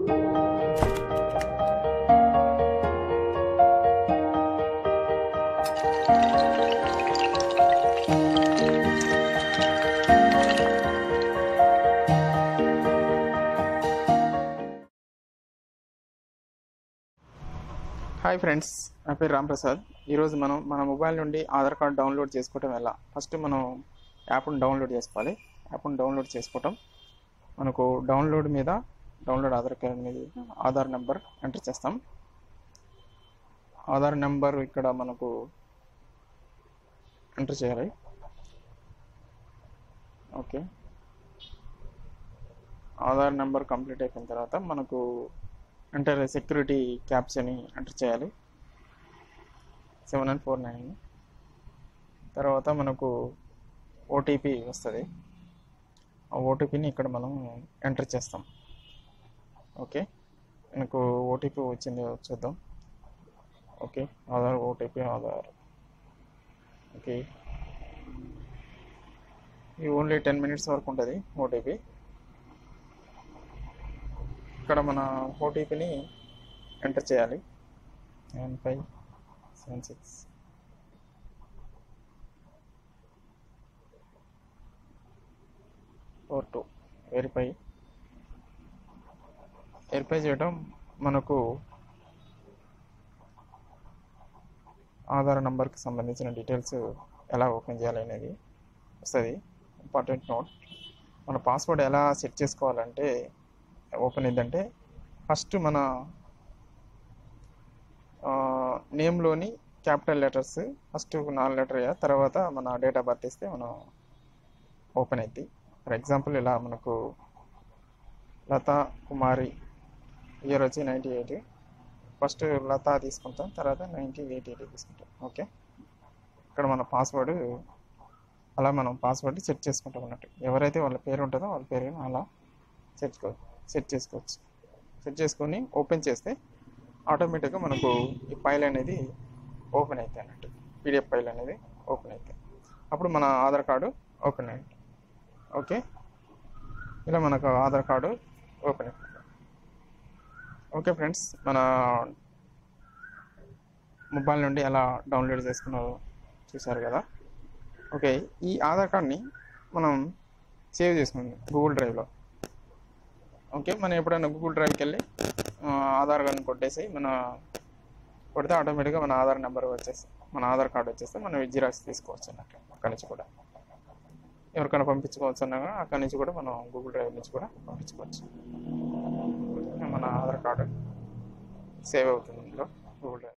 hi friends నా పేరు రాంప్రసాద్ ఈరోజు మనం మన మొబైల్ నుండి ఆధార్ కార్డ్ డౌన్లోడ్ చేసుకోవటం ఎలా ఫస్ట్ మనం యాప్ను డౌన్లోడ్ చేసుకోవాలి యాప్ను డౌన్లోడ్ చేసుకోవటం మనకు డౌన్లోడ్ మీద డౌన్లోడ్ ఆధార్ కార్డ్ మీద ఆధార్ నెంబర్ ఎంటర్ చేస్తాం ఆధార్ నెంబర్ ఇక్కడ మనకు ఎంటర్ చేయాలి ఓకే ఆధార్ నెంబర్ కంప్లీట్ అయిపోయిన తర్వాత మనకు ఎంటర్ సెక్యూరిటీ క్యాప్స్ అని ఎంటర్ చేయాలి సెవెన్ అండ్ ఫోర్ నైన్ తర్వాత మనకు ఓటీపీ వస్తుంది ఆ ఓటీపీని ఇక్కడ మనం ఎంటర్ చేస్తాం ఓకే మనకు ఓటీపీ వచ్చింది చూద్దాం okay Aadhaar OTP Aadhaar okay ఇది ఓన్లీ టెన్ మినిట్స్ వరకు ఉంటుంది ఓటీపీ ఇక్కడ మన ఓటీపీని ఎంటర్ చేయాలి nine five seven six four two verify verify చేయడం మనకు ఆధార్ నంబర్కి సంబంధించిన డీటెయిల్స్ ఎలా ఓపెన్ చేయాలి అనేది వస్తుంది ఇంపార్టెంట్ నోట్ మన పాస్వర్డ్ ఎలా సెట్ చేసుకోవాలంటే ఓపెన్ అయిందంటే ఫస్ట్ మన నేమ్లోని క్యాపిటల్ లెటర్స్ ఫస్ట్ నాలుగు లెటర్ తర్వాత మన డేట్ ఆఫ్ బర్త్ ఇస్తే మనం ఓపెన్ అవుద్ది ఫర్ ఎగ్జాంపుల్ ఇలా మనకు లతా కుమారి ఇయర్ వచ్చి నైంటీ ఎయిట్ ఫస్ట్ లతా తీసుకుంటాం తర్వాత నైంటీ ఎయిట్ ఎయిట్ తీసుకుంటాం ఓకే ఇక్కడ మన పాస్వర్డ్ అలా మనం పాస్వర్డ్ సెట్ చేసుకుంటాం అన్నట్టు ఎవరైతే వాళ్ళ పేరు ఉంటుందో వాళ్ళ పేరు అలా సెట్ సెట్ చేసుకోవచ్చు సెట్ చేసుకొని ఓపెన్ చేస్తే ఆటోమేటిక్గా మనకు ఈ ఫైల్ అనేది ఓపెన్ అవుతాయి అన్నట్టు పీడిఎఫ్ ఫైల్ అనేది ఓపెన్ అవుతాయి అప్పుడు మన ఆధార్ కార్డు ఓపెన్ అయింది ఓకే ఇలా మనకు ఆధార్ కార్డు ఓపెన్ అయిపోయింది ఓకే ఫ్రెండ్స్ మన మొబైల్ నుండి ఎలా డౌన్లోడ్ చేసుకున్నారో చూసారు కదా ఓకే ఈ ఆధార్ కార్డ్ని మనం సేవ్ చేసుకుందాం గూగుల్ డ్రైవ్లో ఓకే మనం ఎప్పుడైనా గూగుల్ డ్రైవ్కి వెళ్ళి ఆధార్ కార్డుని కొట్టేసి మన కొడితే ఆటోమేటిక్గా మన ఆధార్ నెంబర్ వచ్చేసి మన ఆధార్ కార్డు వచ్చేస్తే మనం జిరాక్స్ తీసుకోవచ్చు అన్నట్టు అక్కడి నుంచి కూడా ఎవరికైనా పంపించుకోవచ్చు అన్నా కూడా అక్కడి నుంచి కూడా మనం గూగుల్ డ్రైవ్ నుంచి కూడా పంపించుకోవచ్చు మన ఆధార్ కార్డు సేవ్ అవుతుంది ఇందులో గూగుల్ డ్రైవ్